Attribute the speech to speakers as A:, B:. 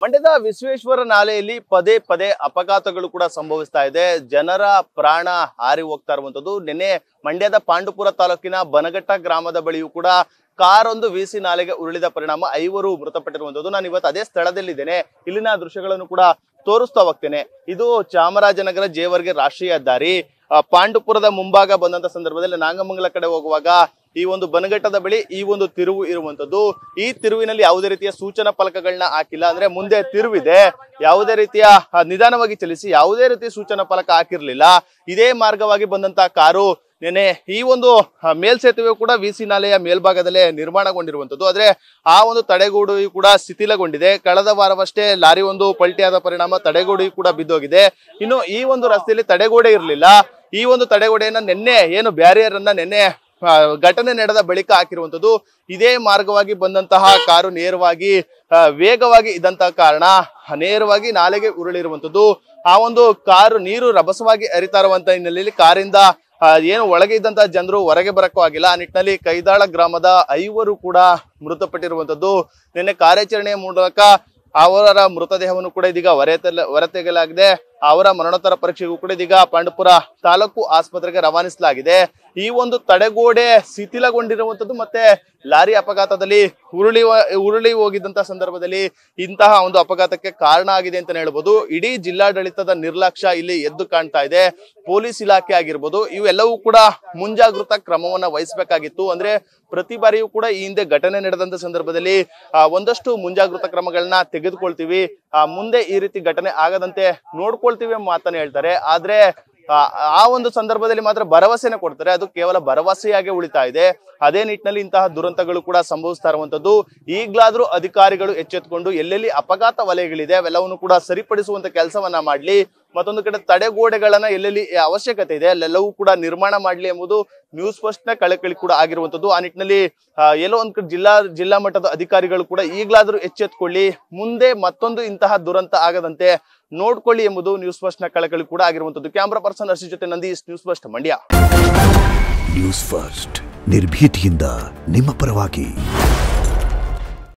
A: ಮಂಡ್ಯದ ವಿಶ್ವೇಶ್ವರ ನಾಲೆಯಲ್ಲಿ ಪದೇ ಪದೇ ಅಪಘಾತಗಳು ಕೂಡ ಸಂಭವಿಸ್ತಾ ಇದೆ ಜನರ ಪ್ರಾಣ ಹಾರಿ ಹೋಗ್ತಾ ಇರುವಂತದ್ದು ನಿನ್ನೆ ಮಂಡ್ಯದ ಪಾಂಡುಪುರ ತಾಲೂಕಿನ ಬನಘಟ್ಟ ಗ್ರಾಮದ ಬಳಿಯೂ ಕೂಡ ಕಾರ್ ಒಂದು ವಿಸಿ ನಾಲೆಗೆ ಉರುಳಿದ ಪರಿಣಾಮ ಐವರು ಮೃತಪಟ್ಟಿರುವಂತದ್ದು ನಾನು ಇವತ್ತು ಅದೇ ಸ್ಥಳದಲ್ಲಿದ್ದೇನೆ ಇಲ್ಲಿನ ದೃಶ್ಯಗಳನ್ನು ಕೂಡ ತೋರಿಸ್ತಾ ಹೋಗ್ತೇನೆ ಇದು ಚಾಮರಾಜನಗರ ಜೇವರ್ಗೆ ರಾಷ್ಟ್ರೀಯ ಹೆದ್ದಾರಿ ಆ, ಪಾಂಡುಪುರದ ಮುಂಭಾಗ ಬಂದಂತ ಸಂದರ್ಭದಲ್ಲಿ ನಾಗಮಂಗಲ ಕಡೆ ಹೋಗುವಾಗ ಈ ಒಂದು ಬನಘಟ್ಟದ ಬಳಿ ಈ ಒಂದು ತಿರುವು ಇರುವಂತದ್ದು ಈ ತಿರುವಿನಲ್ಲಿ ಯಾವುದೇ ರೀತಿಯ ಸೂಚನಾ ಫಲಕಗಳನ್ನ ಹಾಕಿಲ್ಲ ಅಂದ್ರೆ ಮುಂದೆ ತಿರುವಿದೆ ಯಾವುದೇ ರೀತಿಯ ಆ, ನಿಧಾನವಾಗಿ ಚಲಿಸಿ ಯಾವುದೇ ರೀತಿಯ ಸೂಚನಾ ಫಲಕ ಹಾಕಿರ್ಲಿಲ್ಲ ಇದೇ ಮಾರ್ಗವಾಗಿ ಬಂದಂತ ಕಾರು ನೆನೆ ಈ ಒಂದು ಆ, ಮೇಲ್ಸೇತುವೆ ಕೂಡ ವಿಸಿ ನಾಲೆಯ ಮೇಲ್ಭಾಗದಲ್ಲೇ ನಿರ್ಮಾಣಗೊಂಡಿರುವಂತದ್ದು ಆದ್ರೆ ಆ ಒಂದು ತಡೆಗೋಡು ಕೂಡ ಶಿಥಿಲಗೊಂಡಿದೆ ಕಳೆದ ವಾರವಷ್ಟೇ ಲಾರಿ ಒಂದು ಪಲ್ಟಿಯಾದ ಪರಿಣಾಮ ತಡೆಗೋಡು ಕೂಡ ಬಿದ್ದೋಗಿದೆ ಇನ್ನು ಈ ಒಂದು ರಸ್ತೆಯಲ್ಲಿ ತಡೆಗೋಡೆ ಇರಲಿಲ್ಲ ಈ ಒಂದು ತಡೆಗೋಡೆಯನ್ನ ನಿನ್ನೆ ಏನು ಬ್ಯಾರಿಯರ್ ಅನ್ನ ನಿನ್ನೆ ಆ, ಘಟನೆ ನಡೆದ ಬಳಿಕ ಹಾಕಿರುವಂತದ್ದು ಇದೇ ಮಾರ್ಗವಾಗಿ ಬಂದಂತಹ ಕಾರು ನೇರವಾಗಿ ಆ, ವೇಗವಾಗಿ ಇದ್ದಂತಹ ಕಾರಣ ನೇರವಾಗಿ ನಾಲೆಗೆ ಉರುಳಿರುವಂತದ್ದು ಆ ಒಂದು ಕಾರು ನೀರು ರಭಸವಾಗಿ ಹರಿತಾ ಇರುವಂತ ಹಿನ್ನೆಲೆಯಲ್ಲಿ ಕಾರಿಂದ ಆ, ಏನು ಒಳಗೆ ಇದ್ದಂತಹ ಜನರು ಹೊರಗೆ ಬರಕ್ಕೂ ಆಗಿಲ್ಲ ಆ ನಿಟ್ಟಿನಲ್ಲಿ ಕೈದಾಳ ಗ್ರಾಮದ ಐವರು ಕೂಡ ಮೃತಪಟ್ಟಿರುವಂತದ್ದು ನಿನ್ನೆ ಕಾರ್ಯಾಚರಣೆಯ ಮೂಲಕ ಅವರ ಮೃತದೇಹವನ್ನು ಕೂಡ ಇದೀಗ ಹೊರತೆಲ್ಲ ಹೊರತೆಗೆಯಲಾಗಿದೆ ಅವರ ಮರಣೋತ್ತರ ಪರೀಕ್ಷೆಗೂ ಕೂಡ ಇದೀಗ ಪಾಂಡುಪುರ ತಾಲೂಕು ಆಸ್ಪತ್ರೆಗೆ ರವಾನಿಸಲಾಗಿದೆ ಈ ಒಂದು ತಡೆಗೋಡೆ ಶಿಥಿಲಗೊಂಡಿರುವಂತದ್ದು ಮತ್ತೆ ಲಾರಿ ಅಪಘಾತದಲ್ಲಿ ಉರುಳಿ ಉರುಳಿ ಹೋಗಿದ್ದಂತ ಸಂದರ್ಭದಲ್ಲಿ ಇಂತಹ ಒಂದು ಅಪಘಾತಕ್ಕೆ ಕಾರಣ ಆಗಿದೆ ಅಂತ ಹೇಳ್ಬೋದು ಇಡೀ ಜಿಲ್ಲಾಡಳಿತದ ನಿರ್ಲಕ್ಷ್ಯ ಇಲ್ಲಿ ಎದ್ದು ಕಾಣ್ತಾ ಇದೆ ಪೊಲೀಸ್ ಇಲಾಖೆ ಆಗಿರ್ಬೋದು ಇವೆಲ್ಲವೂ ಕೂಡ ಮುಂಜಾಗೃತಾ ಕ್ರಮವನ್ನ ವಹಿಸಬೇಕಾಗಿತ್ತು ಅಂದ್ರೆ ಪ್ರತಿ ಬಾರಿಯೂ ಕೂಡ ಈ ಹಿಂದೆ ಘಟನೆ ನಡೆದಂತ ಸಂದರ್ಭದಲ್ಲಿ ಆ, ಒಂದಷ್ಟು ಮುಂಜಾಗೃತಾ ಕ್ರಮಗಳನ್ನ ತೆಗೆದುಕೊಳ್ತೀವಿ ಆ, ಮುಂದೆ ಈ ರೀತಿ ಘಟನೆ ಆಗದಂತೆ ನೋಡ್ಕೊಳ್ತೀವಿ ಎಂಬ ಮಾತನ್ನ ಹೇಳ್ತಾರೆ ಆದ್ರೆ ಆ ಆ ಒಂದು ಸಂದರ್ಭದಲ್ಲಿ ಮಾತ್ರ ಭರವಸೆನ ಕೊಡ್ತಾರೆ ಅದು ಕೇವಲ ಭರವಸೆಯಾಗಿ ಉಳಿತಾ ಇದೆ ಅದೇ ನಿಟ್ಟಿನಲ್ಲಿ ಇಂತಹ ದುರಂತಗಳು ಕೂಡ ಸಂಭವಿಸ್ತಾ ಇರುವಂತದ್ದು ಈಗ್ಲಾದ್ರೂ ಅಧಿಕಾರಿಗಳು ಎಚ್ಚೆತ್ತುಕೊಂಡು ಎಲ್ಲೆಲ್ಲಿ ಅಪಘಾತ ವಲಯಗಳಿದೆ ಅವೆಲ್ಲವನ್ನು ಕೂಡ ಸರಿಪಡಿಸುವಂತ ಕೆಲಸವನ್ನ ಮಾಡ್ಲಿ ಮತ್ತೊಂದು ಕಡೆ ತಡೆಗೋಡೆಗಳನ್ನ ಎಲ್ಲೆಲ್ಲಿ ಅವಶ್ಯಕತೆ ಇದೆ ಅಲ್ಲೆಲ್ಲವೂ ಕೂಡ ನಿರ್ಮಾಣ ಮಾಡ್ಲಿ ಎಂಬುದು ನ್ಯೂಸ್ ಫಸ್ಟ್ ನ ಕಳಕಳಿ ಕೂಡ ಆಗಿರುವಂತದ್ದು ಆ ನಿಟ್ಟಿನಲ್ಲಿ ಆ, ಎಲ್ಲೋ ಒಂದ್ ಕಡೆ ಜಿಲ್ಲಾ ಜಿಲ್ಲಾ ಮಟ್ಟದ ಅಧಿಕಾರಿಗಳು ಕೂಡ ಈಗ್ಲಾದ್ರೂ ಎಚ್ಚೆತ್ಕೊಳ್ಳಿ ಮುಂದೆ ಮತ್ತೊಂದು ಇಂತಹ ದುರಂತ ಆಗದಂತೆ ನೋಡ್ಕೊಳ್ಳಿ ಎಂಬುದು ನ್ಯೂಸ್ ಫಸ್ಟ್ ನ ಕಳಕಳಿ ಕೂಡ ಆಗಿರುವಂತದ್ದು ಕ್ಯಾಮ್ರಾ ಪರ್ಸನ್ ಹರ್ಷಿ ಜೊತೆ Nandish news first Mandya
B: news first ನಿರ್ಭೀತಿಯಿಂದ ನಿಮ್ಮ ಪರವಾಗಿ